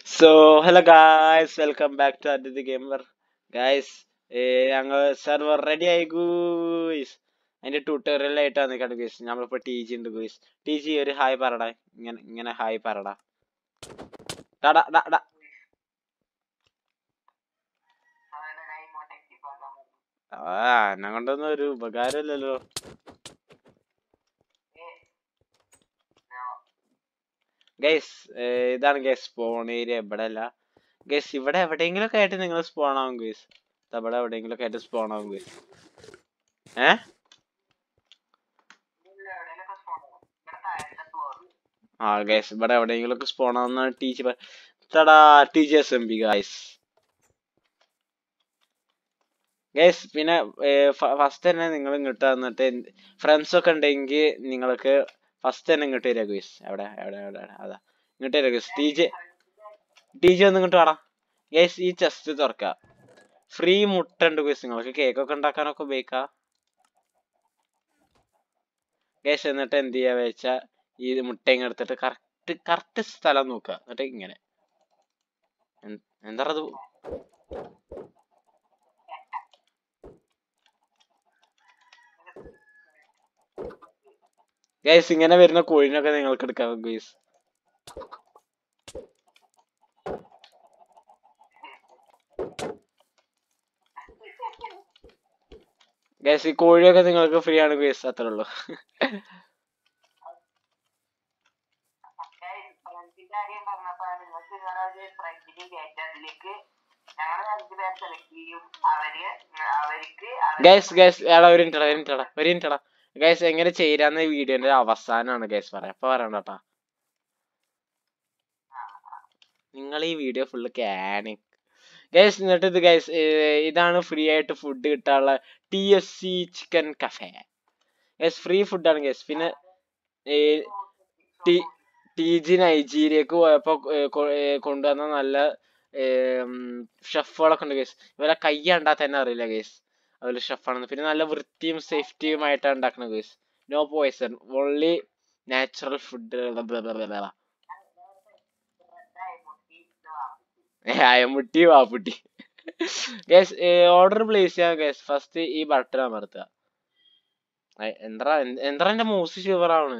So hello guys welcome back to Athithi gamer guys ഞങ്ങൾ server ready ആയി guys അതിന്റെ tutorial ആയിട്ടാണ് നിൽക്കുന്നത് ഗൂയ്സ് നമ്മളിപ്പോ ടി ജി ഉണ്ട് ഗൂയ്സ് ടി ജി ഒരു ഹായ് പറടാ ഇങ്ങനെ ഇങ്ങനെ ഹായ് പറടാ ടാ, ടാ, ടാ, ടാ. ആ എന്നെ കൊണ്ടൊന്നും ഒരു ഉപകാരമില്ലല്ലോ ഗൈസ് ഇതാണ് ഗൈസ് സ്പോൺ ഏരിയ ഇവിടെ അല്ല ഗൈസ് ഇവിടെ എവിടെയെങ്കിലും ഒക്കെ ആയിട്ട് നിങ്ങൾ സ്പോൺ ആവും ഗൈസ് ഇവിടെ എവിടെയെങ്കിലും ഒക്കെ ആയിട്ട് സ്പോൺ ആവും ഗൈസ് ഏ ആ ഗൈസ് ഇവിടെ എവിടെയെങ്കിലും ഒക്കെ സ്പോൺ ആവുന്ന ടീച്ചർ തടാ teachers M B guys guys പിന്നെ ഫസ്റ്റ് തന്നെ നിങ്ങൾ ഇങ്ങോട്ട് വന്നിട്ട് ഫ്രണ്ട്സ് ഒക്കെ ഉണ്ടെങ്കിൽ നിങ്ങൾക്ക് ഫസ്റ്റ് തന്നെ ഇങ്ങോട്ട് വരിക ഗൈസ് എവിടെ എവിടെ എവിടെ എവിടെ? അതാ ഇങ്ങോട്ട് വരിക guys T J T J ഒന്ന് ഇങ്ങോട്ട് വാടാ ഗൈസ് ഈ ചെസ്റ്റ് തുറക്കുക ഫ്രീ മുട്ട ഉണ്ട് ഗൈസ് നിങ്ങൾക്ക് കേക്ക് ഒക്കെ ഉണ്ടാക്കാനൊക്കെ ഉപയോഗിക്കാം ഗൈസ് എന്നിട്ട് എന്ത് ചെയ്യാ വെച്ചാ ഈ മുട്ട ഇങ്ങ് എടുത്തിട്ട് കറക്റ്റ് കറക്റ്റ് സ്ഥലം നോക്കുക എന്നിട്ട് ഇങ്ങനെ എന്ത്- എന്താ അത് ഗൈസ് ഇങ്ങനെ വരുന്ന കോഴിനൊക്കെ നിങ്ങൾക്ക് എടുക്കാം ഗൈസ് ഗൈസ് ഈ കോഴിയൊക്കെ നിങ്ങൾക്ക് ഫ്രീ ആണ് ഗൈസ് അത്രേ ഉള്ളൂ കാര്യം പറഞ്ഞപ്പോ നിങ്ങൾക്ക് നിങ്ങളൊരു ഫ്രണ്ടിനെ കയറ്റാം അതിലേക്ക് ഞങ്ങൾ അഞ്ചു പേർ സെലക്ട് ചെയ്യും അവര് അവർക്ക് ഗൈസ് ഗൈസ് എടാ ഒരു മിനിറ്റ് ഒരു മിനിറ്റ് ഒരു മിനിറ്റ് ഗൈസ് എങ്ങനെ ചേരാന്ന് വീഡിയോന്റെ അവസാനമാണ് ഗൈസ് പറയാം അപ്പൊ പറയണ്ടട്ടാ നിങ്ങൾ ഈ വീഡിയോ ഫുള്ള് ക്യാനി ഗൈസ് എന്നിട്ട് ഇത് ഗൈസ് ഇതാണ് ഫ്രീ ആയിട്ട് ഫുഡ് കിട്ടാനുള്ള T S C chicken cafe guys free ഫുഡാണ് ഗൈസ് പിന്നെ ടി ടി ജി നൈജീരിയക്ക് പോയപ്പോ ഏർ കൊ- ഏർ കൊണ്ടുവന്ന നല്ല ഷെഫുകളൊക്കെ ഉണ്ട് ഗൈസ് ഇവരെ കൈ കണ്ടാൽ തന്നെ അറിയില്ല ഗൈസ് അതിൽ ഷെഫാണെന്ന് പിന്നെ നല്ല വൃത്തിയും സേഫ്റ്റിയും ആയിട്ടാണ് ഉണ്ടാക്കുന്നത് guys no poison only natural food Ayamutti Vapputti guys order place ചെയ്യാൻ ഗൈസ് ഫസ്റ്റ് ഈ ബട്ടൺ അമർത്തുക എന്താ എന്താ എന്റെ മൂസ് ഷിവർ ആണ്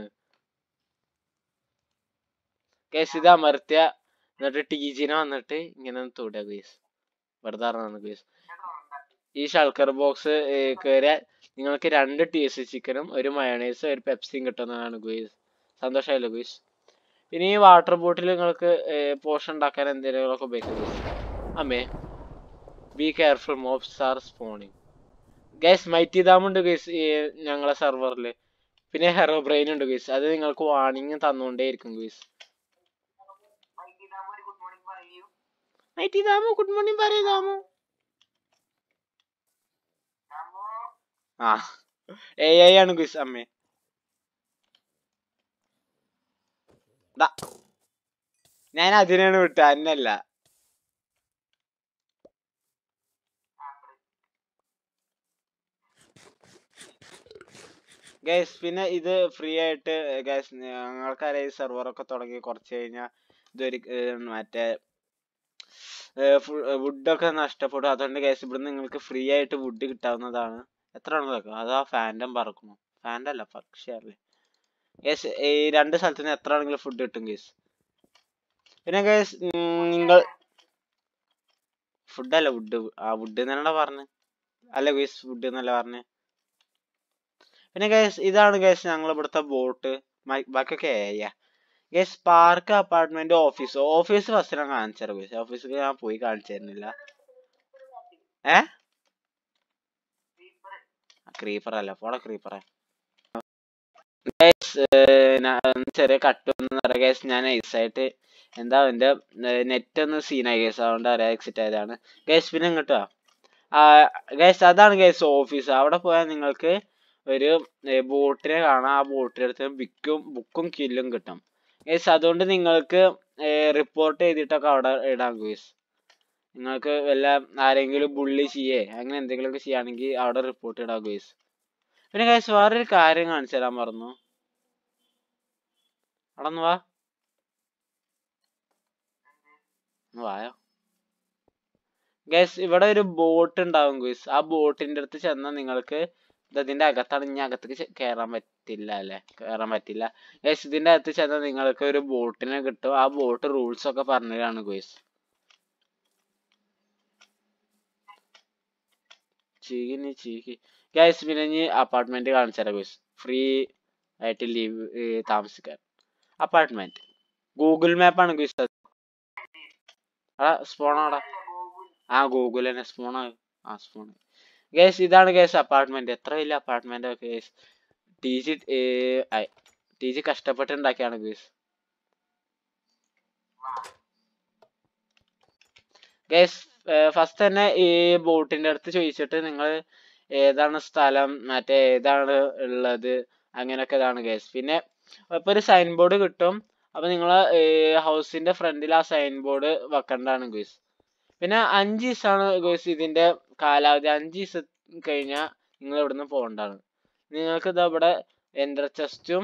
ഗൈസ് ഇത് അമർത്തിയ എന്നിട്ട് ടി ജിനെ വന്നിട്ട് ഇങ്ങനെ ഒന്ന് തൊടുക ഗൈസ് വെറുതെ അറിഞ്ഞു ഗൈസ് ഈ ഷൾക്കർ ബോക്സ് കയറിയാൽ നിങ്ങൾക്ക് രണ്ട് ടി എസ് ചിക്കനും ഒരു മയണൈസും ഒരു പെപ്സിയും കിട്ടുന്നതാണ് ഗുയിസ് സന്തോഷമായല്ലോ ഗുയിസ് പിന്നെ ഈ വാട്ടർ ബോട്ടിൽ നിങ്ങൾക്ക് പോഷൻ ഉണ്ടാക്കാൻ എന്തെങ്കിലുമൊക്കെ ഉപയോഗിക്കാം ഗുയിസ് അമ്മേ be careful mobs are spawning guys mighty dam ഉണ്ട് ഗൈസ് ഞങ്ങളെ സെർവറിൽ പിന്നെ ഹെറോ ബ്രെയിൻ ഉണ്ട് ഗൈസ് അത് നിങ്ങൾക്ക് വാണിംഗ് തന്നുകൊണ്ടേയിരിക്കും ഗൈസ് ഒരു ഗുഡ് മോർണിംഗ് പറയൂ മൈറ്റി ദാമു ഗുഡ് മോർണിംഗ് പറയൂ ദാമു നമ്മോ ആ എ ഐ ആണ് ഗുയിസ് അമ്മേ ദാ. ഞാൻ അതിനാണ് വിട്ട അന്നല്ല ഗൈസ് പിന്നെ ഇത് ഫ്രീ ആയിട്ട് ഗൈസ് ഞങ്ങൾക്കറിയാം ഈ സെർവറൊക്കെ തുടങ്ങി കുറച്ച് കഴിഞ്ഞാൽ ഇതൊരു ഏർ മറ്റേ വുഡൊക്കെ നഷ്ടപ്പെടും അതുകൊണ്ട് ഗൈസ് ഇവിടുന്ന് നിങ്ങൾക്ക് ഫ്രീ ആയിട്ട് വുഡ് കിട്ടാവുന്നതാണ് എത്ര ആണെന്ന് അത് ആ ഫാൻറ്റം പറക്കുന്നു ഫാൻറ്റം അല്ല പക്ഷിയല്ലേ ഗൈസ് ഈ രണ്ട് സ്ഥലത്ത് നിന്ന് എത്ര ആണെങ്കിലും ഫുഡ് കിട്ടും ഗൈസ് പിന്നെ ഗൈസ് നിങ്ങൾ ഫുഡ് അല്ല വുഡ് ആ വുഡ് എന്നാണ് പറഞ്ഞത് അല്ല ഗൈസ് വുഡ് എന്നല്ല പറഞ്ഞത് പിന്നെ ഗൈസ് ഇതാണ് ഗൈസ് ഞങ്ങൾ ഇവിടുത്തെ ബോട്ട് ബാക്കിയൊക്കെ area guys park apartment office office first ഞാൻ കാണിച്ചു തരാം ഗൈസ് ഓഫീസിൽ ഞാൻ പോയി കാണിച്ചു തരുന്നില്ല ഏ ക്രീപ്പർ അല്ല പോടാ ക്രീപ്പറെ ഗൈസ് ചെറിയ കട്ട് വന്നു പറയാം ഗൈസ് ഞാൻ ഐസായിട്ട് എന്താ എന്റെ നെറ്റ് ഒന്ന് സീനായി ഗൈസ് അതുകൊണ്ട് അറിയാം എക്സിറ്റ് ആയതാണ് ഗൈസ് പിന്നെ ഇങ്ങോട്ട് വാ ഗൈസ് അതാണ് ഗൈസ് ഓഫീസ് അവിടെ പോയാൽ നിങ്ങൾക്ക് ഒരു ബോട്ടിനെ കാണാം ആ ബോട്ടിനടുത്ത് ബിക്കും ബുക്കും കില്ലും കിട്ടും ഗൈസ് അതുകൊണ്ട് നിങ്ങൾക്ക് റിപ്പോർട്ട് ചെയ്തിട്ടൊക്കെ അവിടെ ഇടാം ഗൈസ് നിങ്ങൾക്ക് വല്ല ആരെങ്കിലും ബുള്ളി ചെയ്യേ അങ്ങനെ എന്തെങ്കിലുമൊക്കെ ചെയ്യുകയാണെങ്കിൽ അവിടെ റിപ്പോർട്ട് ഇടാം ഗൈസ് പിന്നെ ഗൈസ് വേറൊരു കാര്യം കാണിച്ചു തരാൻ പറഞ്ഞു അവിടെ ഒന്ന് വാ ഒന്ന് വായോ ഗൈസ് ഇവിടെ ഒരു ബോട്ട് ഉണ്ടാവും ഗൈസ് ആ ബോട്ടിന്റെ അടുത്ത് ചെന്നാൽ നിങ്ങൾക്ക് ഇത് ഇതിന്റെ അകത്താണ് ഇനി അകത്തേക്ക് ചെ- കേറാൻ പറ്റില്ല അല്ലെ കേറാൻ പറ്റില്ല ഗൈസ് ഇതിന്റെ അകത്ത് ചെന്നാൽ നിങ്ങൾക്ക് ഒരു ബോട്ടിനെ കിട്ടും ആ ബോട്ട് റൂൾസ് ഒക്കെ പറഞ്ഞതാണ് ഗൈസ് ചീകിനി ചീകി ഗൈസ് പിന്നെ ഇനി അപ്പാർട്ട്മെന്റ് കാണിച്ചു തരാം ഗൈസ് ഫ്രീ ആയിട്ട് ലീവ് താമസിക്കാൻ അപ്പാർട്ട്മെന്റ് ഗൂഗിൾ മാപ്പാണ് ഗൈസ് ആ സ്പോണാടാ അല്ല ഗൂഗിൾ ആ ഗൂഗിൾ തന്നെ സ്പൂൺ ആ സ്പൂൺ ഗേസ് ഇതാണ് ഗേസ് അപ്പാർട്ട്മെന്റ് എത്ര വലിയ apartment guys T G T G കഷ്ടപ്പെട്ട് ഉണ്ടാക്കിയാണ് ഗേസ് ഗേസ് ഫസ്റ്റ് തന്നെ ഈ ബോട്ടിന്റെ അടുത്ത് ചോദിച്ചിട്ട് നിങ്ങൾ ഏതാണ് സ്ഥലം മറ്റേ ഏതാണ് ഉള്ളത് അങ്ങനെയൊക്കെ ഇതാണ് ഗേസ് പിന്നെ ഇപ്പൊ ഒരു സൈൻ ബോർഡ് കിട്ടും അപ്പൊ നിങ്ങൾ ഹൗസിന്റെ ഫ്രണ്ടിൽ ആ സൈൻ ബോർഡ് വെക്കേണ്ടതാണ് ഗേസ് പിന്നെ അഞ്ച് ദിവസമാണ് ഗോസ് ഇതിന്റെ കാലാവധി അഞ്ച് ദിവസം കഴിഞ്ഞാൽ നിങ്ങൾ ഇവിടുന്ന് പോകണ്ടാണ് നിങ്ങൾക്ക് ഇതാ ഇവിടെ എൻട്ര ചെസ്റ്റും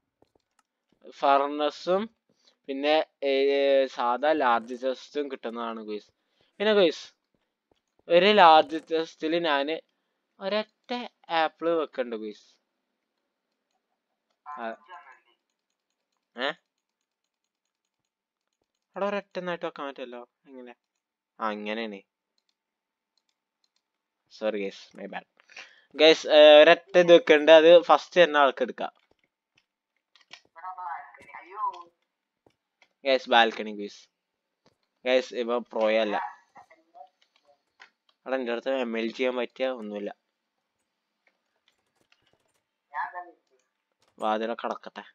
ഫർണസും പിന്നെ ഏർ സാധാ ലാർജ് ചെസ്റ്റും കിട്ടുന്നതാണ് ഗോയ്സ് പിന്നെ ഗോയ്സ് ഒരു ലാർജ് ചെസ്റ്റിൽ ഞാൻ ഒരൊറ്റ ആപ്പിൾ വെക്കണ്ട് ഗോയ്സ് ആ. ഏ അവിടെ ഒരൊറ്റ ഒന്നായിട്ട് വെക്കാൻ പറ്റുമല്ലോ എങ്ങനെ ആ ഇങ്ങനെയാണ് sorry guys my bad guys ഒരൊറ്റ ഇത് വെക്കണ്ട് അത് ഫസ്റ്റ് തന്നെ ആൾക്ക് എടുക്കാം ഇവിടെ ബാൽക്കണി അയ്യോ ഗൈസ് ബാൽക്കണി ഗൈസ് ഗൈസ് ഇപ്പൊ പ്രോയല്ല അവിടെ എൻ്റെ അടുത്ത് എം എൽ ചെയ്യാൻ പറ്റിയ ഒന്നുമില്ല ഞാൻ തന്നെ ഇട്ടു. വാതിലൊക്കെ കടക്കട്ടെ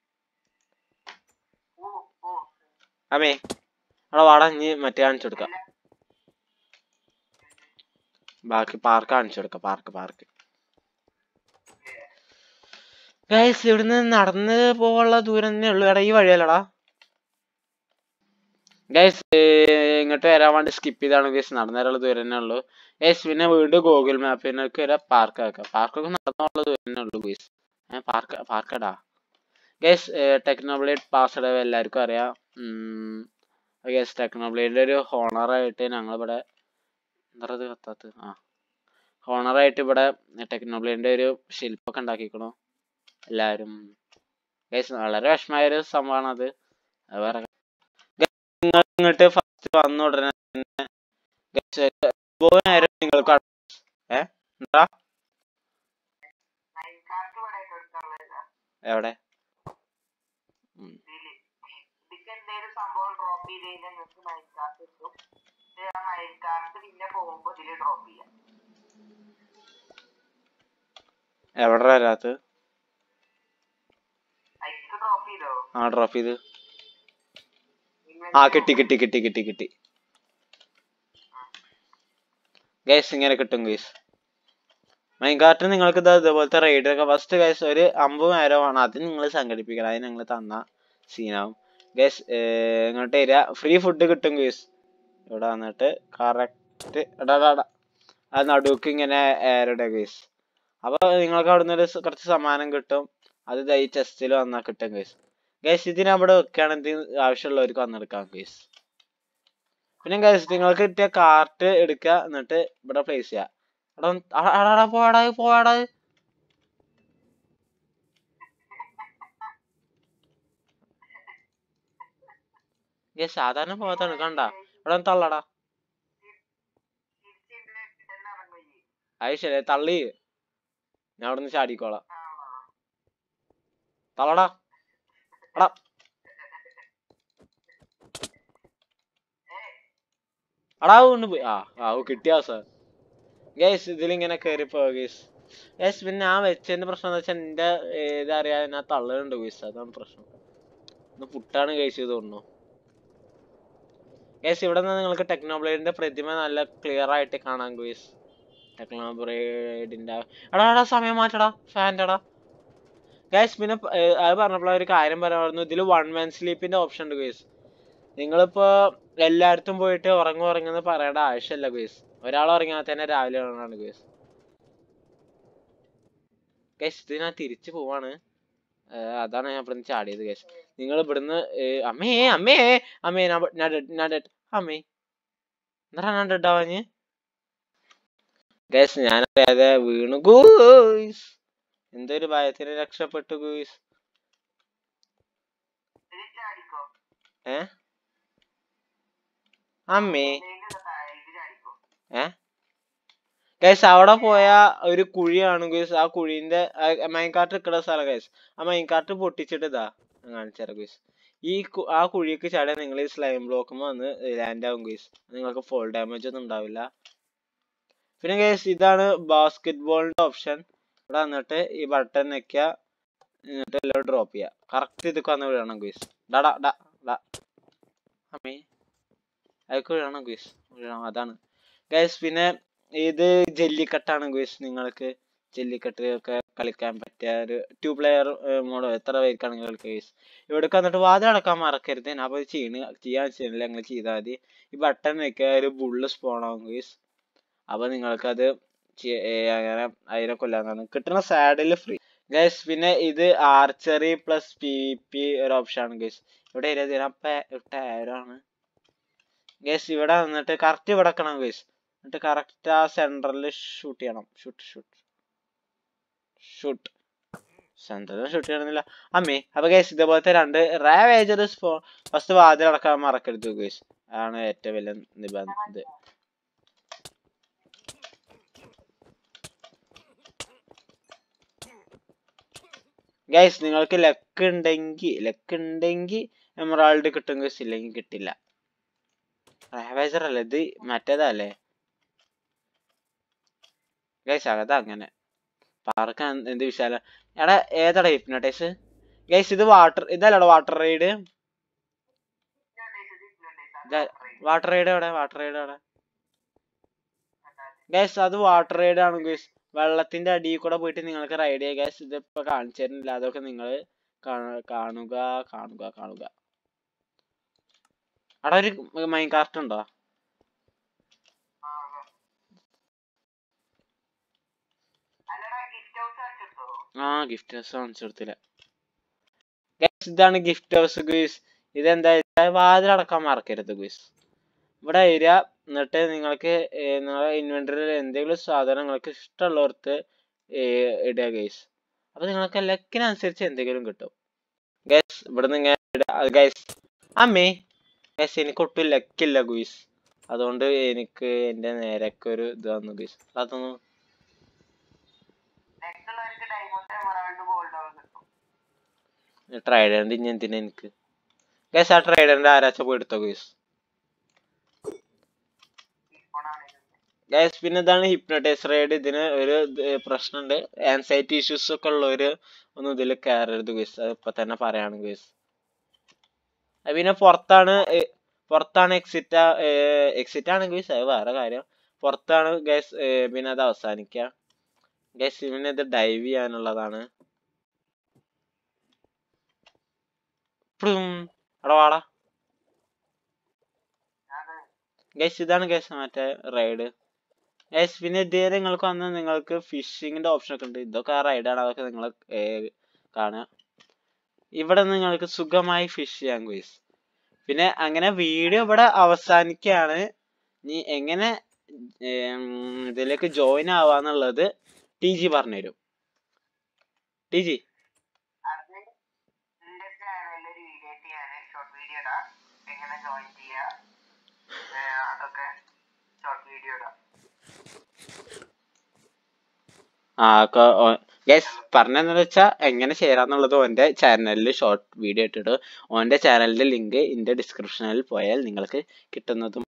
ഓ ഓ അമ്മേ അവിടെ വാടാ ഇനി മറ്റേ കാണിച്ചു കൊടുക്കാം ബാക്കി പാർക്ക് കാണിച്ചു കൊടുക്കാം പാർക്ക് പാർക്ക് ഗൈസ് ഇവിടുന്ന് നടന്ന് പോകാനുള്ള ദൂരം തന്നെ ഉള്ളു എടാ ഈ വഴിയല്ലടാ ഗൈസ് ഇങ്ങോട്ട് വരാൻ വേണ്ടി സ്കിപ്പ് ചെയ്താണ് ഗൈസ് നടന്നു വരാനുള്ള ദൂരം തന്നെ ഉള്ളു ഗൈസ് പിന്നെ വീണ്ടും ഗൂഗിൾ മാപ്പിനൊക്കെ വരെ പാർക്ക് ആക്കാം പാർക്കൊക്കെ നടന്നുള്ള ദൂരം തന്നെ ഉള്ളു ഗൈസ് ഏഹ് പാർക്ക് പാർക്കടാ ഗൈസ് ടെക്നോബ്ലേഡ് പാസ്വേഡ് എല്ലാവർക്കും അറിയാം ഗൈസ് ടെക്നോബ്ലേഡിന്റെ ഒരു ഹോണറായിട്ട് ഞങ്ങളിവിടെ എന്താ ഇത് കത്താത്ത ആ ഹോണറായിട്ട് ഇവിടെ ടെക്നോബ്ലേഡിന്റെ ഒരു ശില്പമൊക്കെ ഉണ്ടാക്കിക്കണു എല്ലാവരും ഗൈസ് വളരെ വിഷമമായ ഒരു സംഭവമാണ് അത് അത് വേറെ നിങ്ങൾ ഇങ്ങോട്ട് ഫസ്റ്റ് വന്ന ഉടനെ തന്നെ guys, ഒരു ഒമ്പത് നേരം നിങ്ങൾക്ക് അട- ഏ എന്താ മൈൻകാർക്ക് ഇവിടെ എടുക്കാനുള്ളതാ എവിടെ ഇതില് ഇതിക്ക് എന്തേലും സംഭവം ഡ്രോപ്പ് ചെയ്ത് കഴിഞ്ഞാൽ നിങ്ങൾക്ക് മൈൻകാർക്ക് കിട്ടും ഇത് ആ മൈൻകാർക്ക് പിന്നെ പോകുമ്പോ ഇതില് ഡ്രോപ്പ് ചെയ്യാം എവിടെ വരാത്ത അതിക്ക് ഡ്രോപ്പ് ചെയ്തോ ആ ഡ്രോപ്പ് ചെയ്ത് ആ കിട്ടി കിട്ടി കിട്ടി കിട്ടി കിട്ടി ഗൈസ് ഇങ്ങനെ കിട്ടും ഗൈസ് മൈൻകാർട്ട് നിങ്ങൾക്ക് ഇതാ ഇതുപോലത്തെ റൈഡ് ഒക്കെ ഫസ്റ്റ് ഗൈസ് ഒരു അമ്പത് നേരമാണ് അത് നിങ്ങൾ സംഘടിപ്പിക്കണം അതിന് നിങ്ങൾ തന്ന സീനാവും ഗൈസ് ഇങ്ങോട്ട് വരിക ഫ്രീ ഫുഡ് കിട്ടും ഗൈസ് ഇവിടെ വന്നിട്ട് കറക്റ്റ് ഇടാടാ ആ നടുക്ക് ഇങ്ങനെ ഏരുടെ ഗൈസ് അപ്പൊ നിങ്ങൾക്ക് അവിടുന്ന് ഒരു സ- കുറച്ച് സമ്മാനം കിട്ടും അത് ദാ ഈ ചെസ്റ്റിൽ വന്നാൽ കിട്ടും ഗൈസ് ഗൈസ് ഇതിന് അവിടെ വെക്കുകയാണെങ്കിൽ ആവശ്യമുള്ളവർക്ക് വന്നെടുക്കാം ഗൈസ് പിന്നെ ഗൈസ് നിങ്ങൾക്ക് കിട്ടിയ കാർട്ട് എടുക്കുക എന്നിട്ട് ഇവിടെ പ്ലേസ് ചെയ്യുക എടാ ഒന്ന് അ- അ- അടാ പോടാ പോടാ ഗൈസ് സാധാരണ പോകാത്താണ് കണ്ട ഇവിടെ ഒന്ന് തള്ളടാ തിരിച്ചിട്ട് ഇറങ്ങി അത് ശരി തള്ളി ഞാൻ അവിടെ നിന്ന് ചാടിക്കോളാം ആ തള്ളടാ എടാ എടാ കൊണ്ട് പോയി ആ ആ ഓ കിട്ടിയ സാർ ഗൈസ് ഇതിലിങ്ങനെ കയറിപ്പോ ഗൈസ് ഗൈസ് പിന്നെ ഞാൻ വെച്ചതിന്റെ പ്രശ്നം എന്താ വെച്ചാൽ എന്റെ ഏതാ അറിയാ ഞാൻ തള്ളുന്നുണ്ട് ഗൈസ് അതാണ് പ്രശ്നം ഇന്ന് പുട്ടാണ് ഗൈസ് ചെയ്ത് തോന്നുന്നു ഗൈസ് ഇവിടെ നിന്ന് നിങ്ങൾക്ക് ടെക്നോബ്ലേഡിന്റെ പ്രതിമ നല്ല ക്ലിയർ ആയിട്ട് കാണാം ഗൈസ് ടെക്നോബ്ലേഡിന്റെ എടാ എടാ സമയം മാറ്റടാ ഫാൻ്റെടാ ഗൈസ് പിന്നെ പ- ഏർ അത് പറഞ്ഞപ്പോൾ ഒരു കാര്യം പറയാമായിരുന്നു ഇതിൽ വൺ മാൻ സ്ലീപ്പിന്റെ ഓപ്ഷൻ ഉണ്ട് ഗൈസ് നിങ്ങളിപ്പോ എല്ലായിടത്തും പോയിട്ട് ഉറങ്ങും ഉറങ്ങുന്ന് പറയേണ്ട ആവശ്യമില്ല ഗൈസ് ഒരാൾ ഉറങ്ങിയാൽ തന്നെ രാവിലെ ഉറങ്ങാണ് ഗൈസ് ഗൈസ് ഇത് ഞാൻ തിരിച്ചു പോവാണ് ഏർ അതാണ് ഞാൻ ഇവിടുന്ന് ചാടിയത് ഗൈസ് നിങ്ങൾ ഇവിടുന്ന് ഏർ അമ്മേ അമ്മേ അമ്മേ ഞാൻ ബ- ഞാൻ dead, ഞാൻ dead. അമ്മേ എന്താണ് ഡെഡാവാഞ്ഞ് ഗൈസ് ഞാനറിയാതെ വീണു ഗൂയ്സ് എന്തൊരു ഭയത്തിന് രക്ഷപ്പെട്ടു ഗൂയ്സ് ഇത് ചാടിക്കോ ഏ അമ്മേ ഇതിന്റെ താഴെ ഇത് ചാടിക്കോ ഏ ഗൈസ് അവിടെ പോയ ഒരു കുഴിയാണ് ഗൈസ് ആ കുഴീന്റെ മൈൻകാർട്ട് നിൽക്കുന്ന സ്ഥലം ഗൈസ് ആ മൈൻകാർട്ട് പൊട്ടിച്ചിട്ട് ഇതാ ഞാൻ കാണിച്ചുതരാം ഗൈസ് ഈ കു- ആ കുഴിക്ക് ചാടിയാൽ നിങ്ങൾ ഈ സ്ലൈം ബ്ലോക്കുമ്പോ വന്ന് ലാൻഡ് ആവും ഗൈസ് നിങ്ങൾക്ക് ഫോൾ ഡാമേജ് ഒന്നും ഉണ്ടാവില്ല പിന്നെ ഗൈസ് ഇതാണ് ബാസ്കറ്റ് ബോളിന്റെ ഓപ്ഷൻ ഇവിടെ വന്നിട്ട് ഈ ബട്ടൺ വെക്കുക എന്നിട്ട് എല്ലാം ഡ്രോപ്പ് ചെയ്യുക കറക്റ്റ് ഇതൊക്കെ വന്ന് വീഴണം ഗൈസ് ഡാ ഡാ ഡാ ഡാ അമ്മേ അതൊക്കെ വീഴണം ഗൈസ് വീഴണം അതാണ് ഗൈസ് പിന്നെ ഇത് ജല്ലിക്കെട്ടാണ് ഗൈസ് നിങ്ങൾക്ക് ജല്ലിക്കെട്ട് ഒക്കെ കളിക്കാൻ പറ്റിയ ഒരു ടു പ്ലെയർ മോഡോ എത്ര പേർക്കാണെങ്കിൽ കളിക്കുക ഗൈസ് ഇവിടേക്ക് വന്നിട്ട് വാതിൽ അടക്കാൻ മറക്കരുത് ഞാൻ അപ്പോൾ ചെയ്യണ ചെയ്യാൻ ചെയ്യുന്നില്ല നിങ്ങൾ ചെയ്താൽ മതി ഈ ബട്ടൺ വെക്കുക ഒരു ബുള്ള് സ്പോൺ ആവും ഗൈസ് അപ്പോൾ നിങ്ങൾക്കത് ചെയ്യ- ഏ, അങ്ങനെ അതിനെ കൊല്ലാന്നാണ് കിട്ടുന്ന സാഡിൽ ഫ്രീ ഗൈസ് പിന്നെ ഇത് ആർച്ചറി പ്ലസ് പി പി ഒരു ഓപ്ഷൻ ആണ് ഗൈസ് ഇവിടെ ഇതിനപ്പം ഗൈസ് ഇവിടെ വന്നിട്ട് കറക്റ്റ് ഇവിടെ വെക്കണം ഗൈസ് എന്നിട്ട് കറക്റ്റ് ആ സെന്ററിൽ ഷൂട്ട് ചെയ്യണം ഷൂട്ട് ഷൂട്ട് ഷൂട്ട് സെന്ററിൽ ഷൂട്ട് ചെയ്യണമെന്നില്ല അമ്മേ അപ്പൊ ഗൈസ് ഇതേപോലത്തെ രണ്ട് റാവേജർ ഫസ്റ്റ് വാതിൽ അടക്കാൻ മറക്കരുത് ഗൈസ് അതാണ് ഏറ്റവും വലിയ നിബന്ധ ഇത് ഗൈസ് നിങ്ങൾക്ക് ലക്ക് ഉണ്ടെങ്കിൽ ലക്ക് ഉണ്ടെങ്കിൽ എമറാൾഡ് കിട്ടും ഗൈസ് ഇല്ലെങ്കിൽ കിട്ടില്ല റാവേജർ അല്ലേ ഇത് മറ്റേതല്ലേ ഗൈസ് അതാ അങ്ങനെ പാർക്കാൻ എന്ത് വിശാല എടാ ഏതാടാ ഹിപ്നോട്ടൈസ് ഗൈസ് ഇത് വാട്ടർ ഇതല്ലടാ വാട്ടർ റൈഡ് വാട്ടർ റൈഡ് എവിടെ വാട്ടർ റൈഡ് എവിടെ ഗൈസ് അത് വാട്ടർ റൈഡ് ആണ് ഗൈസ് വെള്ളത്തിന്റെ അടിയിൽ കൂടെ പോയിട്ട് നിങ്ങൾക്ക് റൈഡ് ചെയ്യാം ഗൈസ് ഇതിപ്പോ കാണിച്ചു തരുന്നില്ല അതൊക്കെ നിങ്ങൾ കാണുക കാണുക കാണുക അവിടെ ഒരു മൈൻ കാർട്ട് ഉണ്ടോ അല്ലടാ ഗിഫ്റ്റ് ഹൗസ് അടിച്ചിട്ടോ ആ ഗിഫ്റ്റ് ഹൗസ് കാണിച്ചു കൊടുത്തില്ല ഗൈസ് ഇതാണ് ഗിഫ്റ്റ് ഹൗസ് ഗുയിസ് ഇതെന്താ വെച്ചാൽ വാതിലടക്കാൻ മറക്കരുത് ഗുയിസ് ഇവിടെ വരിക എന്നിട്ട് നിങ്ങൾക്ക് ഏർ നിങ്ങളുടെ ഇൻവെന്ററിയിൽ എന്തെങ്കിലും സാധനം നിങ്ങൾക്ക് ഇഷ്ടമുള്ളവർക്ക് ഇടുക ഗൈസ് അപ്പൊ നിങ്ങൾക്ക് ലക്കിനനുസരിച്ച് എന്തെങ്കിലും കിട്ടും ഗൈസ് ഇവിടെ നിന്ന് ഗൈസ് അമ്മേ ഗൈസ് എനിക്ക് ഒട്ടും ലക്കില്ല ഗുയിസ് അതുകൊണ്ട് എനിക്ക് എന്റെ നേരൊക്കെ ഒരു ഇത് വന്നു ഗുയിസ് അതൊന്നും നെക്സ്റ്റ് ഉള്ളവർക്ക് ഡയമണ്ട് എമറാൾഡ് ഗോൾഡ് ഒക്കെ കിട്ടും ട്രൈഡന്റ് ഇനി എന്തിനാ എനിക്ക് ഗൈസ് ആ ട്രൈഡന്റ് ആരാച്ച പോയി എടുത്തോ ഗൈസ് ഇപ്പോഴാണ് ആണെങ്കിൽ ഗൈസ് പിന്നെ ഇതാണ് ഹിപ്നോട്ടൈസ് റൈഡ് ഇതിന് ഒരു ഇത് പ്രശ്നമുണ്ട് ആൻസൈറ്റി ഇഷ്യൂസ് ഒക്കെ ഉള്ളവര് ഒന്നും ഇതിൽ കയറരുത് ഗൈസ് അത് ഇപ്പൊ തന്നെ പറയാണ് ഗൈസ് പിന്നെ പുറത്താണ് ഏ, പുറത്താണ് എക്സിറ്റ് എക്സിറ്റ് ആണ് ഗൈസ് അത് വേറെ കാര്യം പുറത്താണ് ഗൈസ് പിന്നെ അത് അവസാനിക്കുക ഗൈസ് പിന്നെ ഇത് ഡൈവ് ചെയ്യാനുള്ളതാണ് പ്ലും. എടാ വാടാ അത് ഗൈസ് ഇതാണ് ഗൈസ് മറ്റേ റൈഡ് ഗൈസ് പിന്നെ ഇതുവരെ നിങ്ങൾക്ക് വന്ന് നിങ്ങൾക്ക് ഫിഷിങ്ങിന്റെ ഓപ്ഷൻ ഒക്കെ ഉണ്ട് ഇതൊക്കെ ആ റൈഡാണ് അതൊക്കെ നിങ്ങൾ കാണുക ഇവിടെ നിങ്ങൾക്ക് സുഖമായി ഫിഷ് ചെയ്യാം ഗൈസ് പിന്നെ അങ്ങനെ വീഡിയോ ഇവിടെ അവസാനിക്കുകയാണ് ഇനി എങ്ങനെ ഏം, ഇതിലേക്ക് ജോയിൻ ആവാന്നുള്ളത് ടി ജി പറഞ്ഞുതരും ടി ജി അത് എന്റെ ചാനലിൽ ഒരു വീഡിയോ ചെയ്യാന് ഷോർട്ട് വീഡിയോ ഇടാം എങ്ങനെ ജോയിൻ ചെയ്യാ ഏർ അതൊക്കെ ഷോർട്ട് വീഡിയോ ഇടാം ആ ഗൈസ് പറഞ്ഞെന്നു വെച്ചാൽ എങ്ങനെ ചേരാന്നുള്ളത് ഓന്റെ ചാനലിൽ ഷോർട്ട് വീഡിയോ ഇട്ടിട്ട് ഓന്റെ ചാനലിന്റെ ലിങ്ക് ഇന്റെ ഡിസ്ക്രിപ്ഷനിൽ പോയാൽ നിങ്ങൾക്ക് കിട്ടുന്നതും